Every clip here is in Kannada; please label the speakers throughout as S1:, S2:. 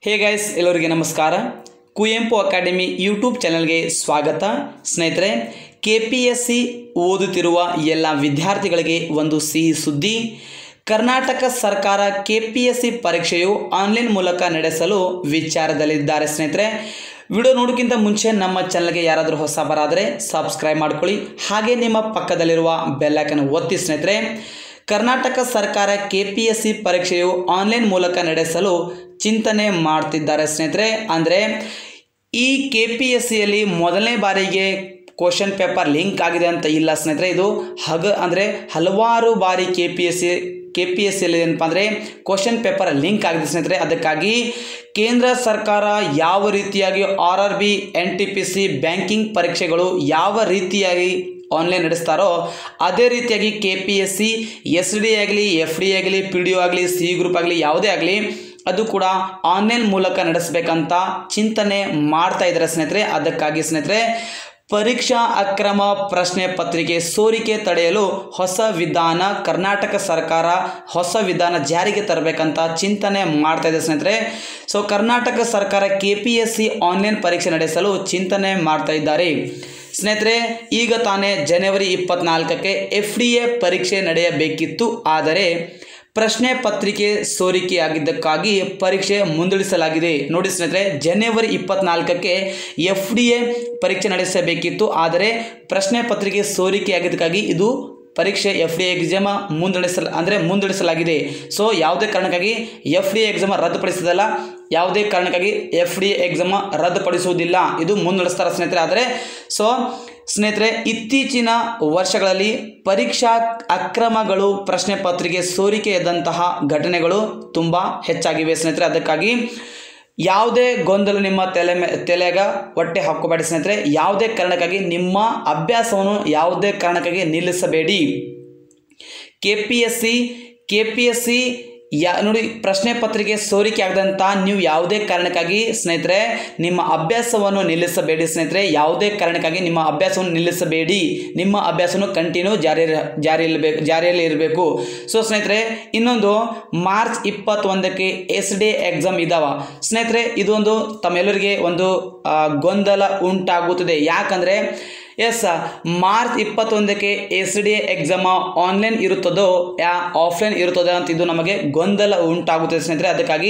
S1: ಹೇ ಗೈಸ್ ಎಲ್ಲರಿಗೆ ನಮಸ್ಕಾರ ಕುವೆಂಪು ಅಕಾಡೆಮಿ ಯೂಟ್ಯೂಬ್ ಚಾನಲ್ಗೆ ಸ್ವಾಗತ ಸ್ನೇಹಿತರೆ ಕೆ ಪಿ ಎಸ್ ಸಿ ಓದುತ್ತಿರುವ ಎಲ್ಲ ವಿದ್ಯಾರ್ಥಿಗಳಿಗೆ ಒಂದು ಸಿಹಿ ಸುದ್ದಿ ಕರ್ನಾಟಕ ಸರ್ಕಾರ ಕೆ ಪಿ ಎಸ್ ಸಿ ಪರೀಕ್ಷೆಯು ಆನ್ಲೈನ್ ಮೂಲಕ ನಡೆಸಲು ವಿಚಾರದಲ್ಲಿದ್ದಾರೆ ಸ್ನೇಹಿತರೆ ವಿಡಿಯೋ ನೋಡೋಕ್ಕಿಂತ ಮುಂಚೆ ನಮ್ಮ ಚಾನಲ್ಗೆ ಯಾರಾದರೂ ಹೊಸಬರಾದರೆ ಸಬ್ಸ್ಕ್ರೈಬ್ ಮಾಡ್ಕೊಳ್ಳಿ ಹಾಗೆ ನಿಮ್ಮ ಪಕ್ಕದಲ್ಲಿರುವ ಬೆಲ್ಲೈಕನ್ ಒತ್ತಿ ಸ್ನೇಹಿತರೆ ಕರ್ನಾಟಕ ಸರ್ಕಾರ ಕೆ ಪಿ ಎಸ್ ಸಿ ಪರೀಕ್ಷೆಯು ಆನ್ಲೈನ್ ಮೂಲಕ ನಡೆಸಲು ಚಿಂತನೆ ಮಾಡ್ತಿದ್ದಾರೆ ಸ್ನೇಹಿತರೆ ಅಂದರೆ ಈ ಕೆ ಪಿ ಎಸ್ ಸಿಯಲ್ಲಿ ಮೊದಲನೇ ಬಾರಿಗೆ ಕ್ವಶನ್ ಪೇಪರ್ ಲಿಂಕ್ ಆಗಿದೆ ಅಂತ ಇಲ್ಲ ಸ್ನೇಹಿತರೆ ಇದು ಹಗ ಅಂದರೆ ಹಲವಾರು ಬಾರಿ K P S C K P S ಸಿಯಲ್ಲಿ ಏನಪ್ಪ ಅಂದರೆ ಕ್ವಶನ್ ಪೇಪರ್ ಲಿಂಕ್ ಆಗಿದೆ ಸ್ನೇಹಿತರೆ ಅದಕ್ಕಾಗಿ ಕೇಂದ್ರ ಸರ್ಕಾರ ಯಾವ ರೀತಿಯಾಗಿ R R B N T P C banking ಪರೀಕ್ಷೆಗಳು ಯಾವ ರೀತಿಯಾಗಿ ಆನ್ಲೈನ್ ನಡೆಸ್ತಾರೋ ಅದೇ ರೀತಿಯಾಗಿ K P S C S D ಆಗಲಿ ಎಫ್ ಡಿ ಆಗಲಿ ಪಿ ಡಿ ಒ ಆಗಲಿ ಸಿ ಗ್ರೂಪ್ ಆಗಲಿ ಯಾವುದೇ ಆಗಲಿ ಅದು ಕೂಡ ಆನ್ಲೈನ್ ಮೂಲಕ ನಡೆಸಬೇಕಂತ ಚಿಂತನೆ ಮಾಡ್ತಾ ಇದ್ದಾರೆ ಸ್ನೇಹಿತರೆ ಅದಕ್ಕಾಗಿ ಸ್ನೇಹಿತರೆ ಪರೀಕ್ಷಾ ಅಕ್ರಮ ಪ್ರಶ್ನೆ ಪತ್ರಿಕೆ ಸೋರಿಕೆ ತಡೆಯಲು ಹೊಸ ವಿಧಾನ ಕರ್ನಾಟಕ ಸರ್ಕಾರ ಹೊಸ ವಿಧಾನ ಜಾರಿಗೆ ತರಬೇಕಂತ ಚಿಂತನೆ ಮಾಡ್ತಾ ಇದೆ ಸ್ನೇಹಿತರೆ ಸೊ ಕರ್ನಾಟಕ ಸರ್ಕಾರ K P S C online ಪರೀಕ್ಷೆ ನಡೆಸಲು ಚಿಂತನೆ ಮಾಡ್ತಾ ಇದ್ದಾರೆ ಸ್ನೇಹಿತರೆ ಈಗ ತಾನೇ ಜನವರಿ ಇಪ್ಪತ್ನಾಲ್ಕಕ್ಕೆ ಎಫ್ ಡಿ ಎ ಪರೀಕ್ಷೆ ನಡೆಯಬೇಕಿತ್ತು ಆದರೆ ಪ್ರಶ್ನೆ ಪತ್ರಿಕೆ ಸೋರಿಕೆಯಾಗಿದ್ದಕ್ಕಾಗಿ ಪರೀಕ್ಷೆ ಮುಂದೂಡಿಸಲಾಗಿದೆ ನೋಡಿ ಸ್ನೇಹಿತರೆ ಜನವರಿ ಇಪ್ಪತ್ನಾಲ್ಕಕ್ಕೆ ಎಫ್ ಡಿ ಎ ಪರೀಕ್ಷೆ ನಡೆಸಬೇಕಿತ್ತು ಆದರೆ ಪ್ರಶ್ನೆ ಪತ್ರಿಕೆ ಸೋರಿಕೆಯಾಗಿದ್ದಕ್ಕಾಗಿ ಇದು ಪರೀಕ್ಷೆ ಎಫ್ ಡಿ ಎಕ್ಸಾಮ ಮುಂದೂಡಿಸಲ ಅಂದರೆ ಮುಂದೂಡಿಸಲಾಗಿದೆ ಸೊ ಯಾವುದೇ ಕಾರಣಕ್ಕಾಗಿ ಎಫ್ ಡಿ ಎಕ್ಸಾಮ ರದ್ದುಪಡಿಸೋದಲ್ಲ ಯಾವುದೇ ಕಾರಣಕ್ಕಾಗಿ ಎಫ್ ಡಿ ಎಕ್ಸಾಮ ರದ್ದುಪಡಿಸುವುದಿಲ್ಲ ಇದು ಮುಂದೂಡಿಸ್ತಾರೆ ಸ್ನೇಹಿತರೆ ಆದರೆ ಸೊ ಸ್ನೇಹಿತರೆ ಇತ್ತೀಚಿನ ವರ್ಷಗಳಲ್ಲಿ ಪರೀಕ್ಷಾ ಅಕ್ರಮಗಳು ಪ್ರಶ್ನೆ ಪತ್ರಿಕೆ ಸೋರಿಕೆಯಾದಂತಹ ಘಟನೆಗಳು ತುಂಬ ಹೆಚ್ಚಾಗಿವೆ ಸ್ನೇಹಿತರೆ ಅದಕ್ಕಾಗಿ ಯಾವುದೇ ಗೊಂದಲ ನಿಮ್ಮ ತಲೆ ಮೇ ತಲೆಗ ಹೊಟ್ಟೆ ಹಾಕೋಬೇಡಿ ಸ್ನೇಹಿತರೆ ಯಾವುದೇ ಕಾರಣಕ್ಕಾಗಿ ನಿಮ್ಮ ಅಭ್ಯಾಸವನ್ನು ಯಾವುದೇ ಕಾರಣಕ್ಕಾಗಿ ನಿಲ್ಲಿಸಬೇಡಿ K P S C K P S C ಯಾ ನೋಡಿ ಪ್ರಶ್ನೆ ಪತ್ರಿಕೆ ಸೋರಿಕೆ ಆಗದಂಥ ನೀವು ಯಾವುದೇ ಕಾರಣಕ್ಕಾಗಿ ಸ್ನೇಹಿತರೆ ನಿಮ್ಮ ಅಭ್ಯಾಸವನ್ನು ನಿಲ್ಲಿಸಬೇಡಿ ಸ್ನೇಹಿತರೆ ಯಾವುದೇ ಕಾರಣಕ್ಕಾಗಿ ನಿಮ್ಮ ಅಭ್ಯಾಸವನ್ನು ನಿಲ್ಲಿಸಬೇಡಿ ನಿಮ್ಮ ಅಭ್ಯಾಸವನ್ನು ಕಂಟಿನ್ಯೂ ಜಾರಿ ಜಾರಿಯಲ್ಲಿರಬೇಕು ಜಾರಿಯಲ್ಲಿ ಇರಬೇಕು ಸೊ ಸ್ನೇಹಿತರೆ ಇನ್ನೊಂದು ಮಾರ್ಚ್ ಇಪ್ಪತ್ತೊಂದಕ್ಕೆ ಎಸ್ ಡಿ ಎಕ್ಸಾಮ್ ಇದ್ದಾವ ಸ್ನೇಹಿತರೆ ಇದೊಂದು ತಮ್ಮೆಲ್ಲರಿಗೆ ಒಂದು ಆ, ಗೊಂದಲ ಉಂಟಾಗುತ್ತದೆ ಯಾಕಂದರೆ ಎಸ್ ಮಾರ್ಚ್ ಇಪ್ಪತ್ತೊಂದಕ್ಕೆ ಎಸ್ ಡಿ ಎಕ್ಸಾಮ್ ಆನ್ಲೈನ್ ಇರುತ್ತದೋ ಯಾ ಆಫ್ಲೈನ್ ಇರುತ್ತದೋ ಅಂತ ಇದು ನಮಗೆ ಗೊಂದಲ ಉಂಟಾಗುತ್ತದೆ ಸ್ನೇಹಿತರೆ ಅದಕ್ಕಾಗಿ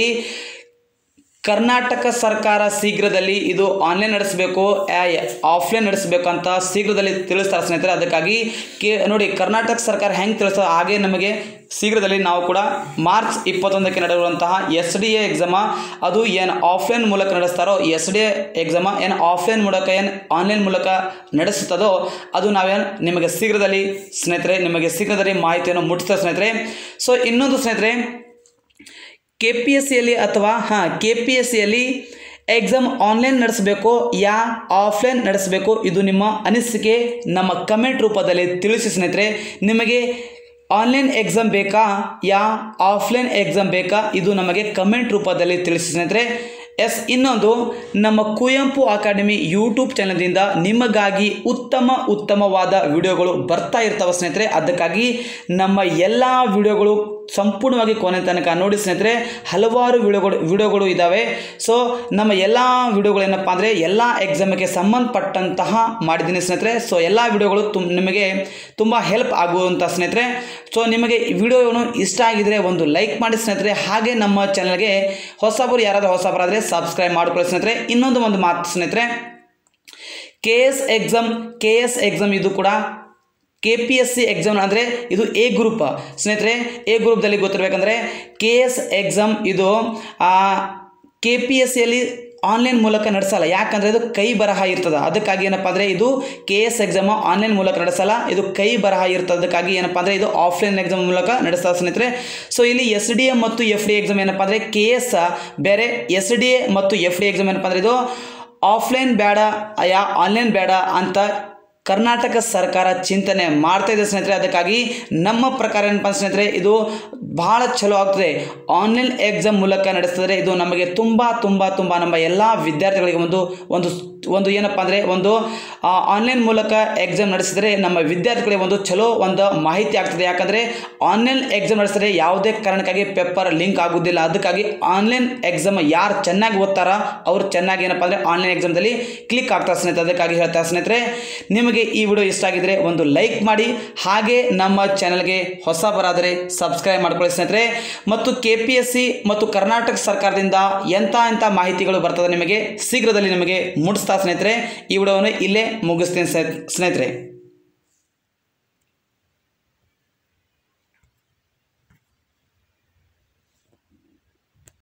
S1: ಕರ್ನಾಟಕ ಸರ್ಕಾರ ಶೀಘ್ರದಲ್ಲಿ ಇದು ಆನ್ಲೈನ್ ನಡೆಸಬೇಕು ಆಫ್ಲೈನ್ ನಡೆಸಬೇಕು ಅಂತ ಶೀಘ್ರದಲ್ಲಿ ತಿಳಿಸ್ತಾರೆ ಸ್ನೇಹಿತರೆ ಅದಕ್ಕಾಗಿ ಕೆ ನೋಡಿ ಕರ್ನಾಟಕ ಸರ್ಕಾರ ಹೆಂಗೆ ತಿಳಿಸ್ತದೆ ಹಾಗೆ ನಮಗೆ ಶೀಘ್ರದಲ್ಲಿ ನಾವು ಕೂಡ ಮಾರ್ಚ್ ಇಪ್ಪತ್ತೊಂದಕ್ಕೆ ನಡೆಯುವಂತಹ ಎಸ್ ಡಿ ಎ ಎಕ್ಸಾಮ ಅದು ಏನು ಆಫ್ಲೈನ್ ಮೂಲಕ ನಡೆಸ್ತಾರೋ ಎಸ್ ಡಿ ಎ ಎಕ್ಸಾಮ ಏನು ಆಫ್ಲೈನ್ ಮೂಲಕ ಏನು ಆನ್ಲೈನ್ ಮೂಲಕ ನಡೆಸುತ್ತದೋ ಅದು ನಾವೇನು ನಿಮಗೆ ಶೀಘ್ರದಲ್ಲಿ ಸ್ನೇಹಿತರೆ ನಿಮಗೆ ಶೀಘ್ರದಲ್ಲಿ ಮಾಹಿತಿಯನ್ನು ಮುಟ್ಟಿಸ್ತೇವೆ ಸ್ನೇಹಿತರೆ ಸೊ ಇನ್ನೊಂದು ಸ್ನೇಹಿತರೆ ಕೆ ಪಿ ಎಸ್ ಸಿಯಲ್ಲಿ ಅಥವಾ ಹಾಂ ಕೆ ಪಿ ಎಸ್ ಸಿಯಲ್ಲಿ ಎಕ್ಸಾಮ್ ಆನ್ಲೈನ್ ನಡೆಸಬೇಕು ಯಾ ಆಫ್ಲೈನ್ ನಡೆಸಬೇಕು ಇದು ನಿಮ್ಮ ಅನಿಸಿಕೆ ನಮ್ಮ ಕಮೆಂಟ್ ರೂಪದಲ್ಲಿ ತಿಳಿಸಿ ಸ್ನೇಹಿತರೆ ನಿಮಗೆ ಆನ್ಲೈನ್ ಎಕ್ಸಾಮ್ ಬೇಕಾ ಯಾ ಆಫ್ಲೈನ್ ಎಕ್ಸಾಮ್ ಬೇಕಾ ಇದು ನಮಗೆ ಕಮೆಂಟ್ ರೂಪದಲ್ಲಿ ತಿಳಿಸಿ ಸ್ನೇಹಿತರೆ ಎಸ್ ಇನ್ನೊಂದು ನಮ್ಮ ಕುವೆಂಪು ಅಕಾಡೆಮಿ ಯೂಟ್ಯೂಬ್ ಚಾನಲ್ದಿಂದ ನಿಮಗಾಗಿ ಉತ್ತಮ ಉತ್ತಮವಾದ ವಿಡಿಯೋಗಳು ಬರ್ತಾ ಇರ್ತವೆ ಸ್ನೇಹಿತರೆ ಅದಕ್ಕಾಗಿ ನಮ್ಮ ಎಲ್ಲ ವಿಡಿಯೋಗಳು ಸಂಪೂರ್ಣವಾಗಿ ಕೊನೆ ತನಕ ನೋಡಿ ಸ್ನೇಹಿತರೆ ಹಲವಾರು ವಿಡಿಯೋಗಳು ವಿಡಿಯೋಗಳು ಇದ್ದಾವೆ ಸೊ ನಮ್ಮ ಎಲ್ಲ ವಿಡಿಯೋಗಳು ಏನಪ್ಪ ಅಂದರೆ ಎಲ್ಲ ಎಕ್ಸಾಮಿಗೆ ಸಂಬಂಧಪಟ್ಟಂತಹ ಮಾಡಿದ್ದೀನಿ ಸ್ನೇಹಿತರೆ ಸೊ ಎಲ್ಲ ವಿಡಿಯೋಗಳು ತುಮ್ ನಿಮಗೆ ತುಂಬ ಹೆಲ್ಪ್ ಆಗುವಂಥ ಸ್ನೇಹಿತರೆ ಸೊ ನಿಮಗೆ ಈ ವಿಡಿಯೋನು ಇಷ್ಟ ಆಗಿದರೆ ಒಂದು ಲೈಕ್ ಮಾಡಿ ಸ್ನೇಹಿತರೆ ಹಾಗೆ ನಮ್ಮ ಚಾನಲ್ಗೆ ಹೊಸಬರು ಯಾರಾದರೂ ಹೊಸಬರಾದರೆ ಸಬ್ಸ್ಕ್ರೈಬ್ ಮಾಡ್ಕೊಳ್ಳಿ ಸ್ನೇಹಿತರೆ ಇನ್ನೊಂದು ಒಂದು ಮಾತು ಸ್ನೇಹಿತರೆ K S exam K S exam ಇದು ಕೂಡ K P S C exam ಅಂದರೆ ಇದು ಎ ಗ್ರೂಪ್ ಸ್ನೇಹಿತರೆ ಎ ಗ್ರೂಪ್ದಲ್ಲಿ ಗೊತ್ತಿರಬೇಕಂದ್ರೆ ಕೆ ಎಸ್ ಎಕ್ಸಾಮ್ ಇದು ಕೆ ಪಿ ಎಸ್ ಸಿಯಲ್ಲಿ ಆನ್ಲೈನ್ ಮೂಲಕ ನಡೆಸಲ್ಲ ಯಾಕಂದರೆ ಇದು ಕೈ ಬರಹ ಇರ್ತದೆ ಅದಕ್ಕಾಗಿ ಏನಪ್ಪ ಅಂದರೆ ಇದು ಕೆ ಎಸ್ ಎಕ್ಸಾಮ್ ಆನ್ಲೈನ್ ಮೂಲಕ ನಡೆಸಲ್ಲ ಇದು ಕೈ ಬರಹ ಇರ್ತದೆ ಅದಕ್ಕಾಗಿ ಏನಪ್ಪ ಅಂದರೆ ಇದು ಆಫ್ಲೈನ್ ಎಕ್ಸಾಮ್ ಮೂಲಕ ನಡೆಸ್ತಾರೆ ಸ್ನೇಹಿತರೆ ಸೊ ಇಲ್ಲಿ ಎಸ್ ಡಿ ಎ ಮತ್ತು ಎಫ್ ಡಿ ಎಕ್ಸಾಮ್ ಏನಪ್ಪ ಅಂದರೆ ಕೆ ಎಸ್ ಬೇರೆ ಎಸ್ ಡಿ ಎ ಮತ್ತು ಎಫ್ ಡಿ ಎಕ್ಸಾಮ್ ಏನಪ್ಪ ಅಂದರೆ ಇದು ಆಫ್ಲೈನ್ ಬೇಡ ಯಾ ಆನ್ಲೈನ್ ಬೇಡ ಅಂತ ಕರ್ನಾಟಕ ಸರ್ಕಾರ ಚಿಂತನೆ ಮಾಡ್ತಾ ಇದೆ ಸ್ನೇಹಿತರೆ ಅದಕ್ಕಾಗಿ ನಮ್ಮ ಪ್ರಕಾರ ಏನಪ್ಪ ಅಂತ ಸ್ನೇಹಿತರೆ ಇದು ಬಹಳ ಚಲೋ ಆಗ್ತದೆ ಆನ್ಲೈನ್ ಎಕ್ಸಾಮ್ ಮೂಲಕ ನಡೆಸಿದ್ರೆ ಇದು ನಮಗೆ ತುಂಬ ತುಂಬ ತುಂಬ ನಮ್ಮ ಎಲ್ಲ ವಿದ್ಯಾರ್ಥಿಗಳಿಗೆ ಒಂದು ಒಂದು ಒಂದು ಏನಪ್ಪ ಅಂದರೆ ಒಂದು ಆನ್ಲೈನ್ ಮೂಲಕ ಎಕ್ಸಾಮ್ ನಡೆಸಿದರೆ ನಮ್ಮ ವಿದ್ಯಾರ್ಥಿಗಳಿಗೆ ಒಂದು ಚಲೋ ಒಂದು ಮಾಹಿತಿ ಆಗ್ತದೆ ಯಾಕಂದರೆ ಆನ್ಲೈನ್ ಎಕ್ಸಾಮ್ ನಡೆಸಿದ್ರೆ ಯಾವುದೇ ಕಾರಣಕ್ಕಾಗಿ ಪೇಪರ್ ಲಿಂಕ್ ಆಗೋದಿಲ್ಲ ಅದಕ್ಕಾಗಿ ಆನ್ಲೈನ್ ಎಕ್ಸಾಮ್ ಯಾರು ಚೆನ್ನಾಗಿ ಓದ್ತಾರ ಅವ್ರು ಚೆನ್ನಾಗಿ ಏನಪ್ಪ ಅಂದರೆ ಆನ್ಲೈನ್ ಎಕ್ಸಾಮ್ದಲ್ಲಿ ಕ್ಲಿಕ್ ಆಗ್ತಾರೆ ಸ್ನೇಹಿತರೆ ಅದಕ್ಕಾಗಿ ಹೇಳ್ತಾ ಸ್ನೇಹಿತರೆ ನಿಮಗೆ ಈ ವಿಡಿಯೋ ಇಷ್ಟ ಆಗಿದ್ರೆ ಒಂದು ಲೈಕ್ ಮಾಡಿ ಹಾಗೆ ನಮ್ಮ ಚಾನಲ್ಗೆ ಹೊಸ ಬರಾದರೆ ಸಬ್ಸ್ಕ್ರೈಬ್ ಮಾಡ್ಕೊಳ್ಳಿ ಸ್ನೇಹಿತರೆ ಮತ್ತು ಕೆ ಪಿ ಎಸ್ ಸಿ ಮತ್ತು ಕರ್ನಾಟಕ ಸರ್ಕಾರದಿಂದ ಎಂಥ ಎಂಥ ಮಾಹಿತಿಗಳು ಬರ್ತದೆ ನಿಮಗೆ ಶೀಘ್ರದಲ್ಲಿ ನಿಮಗೆ ಮುಟ್ಟಿಸ್ತಾ ಸ್ನೇಹಿತರೆ ಈ ವಿಡಿಯೋವನ್ನು ಇಲ್ಲೇ ಮುಗಿಸ್ತೀನಿ ಸ್ನೇಹಿತರೆ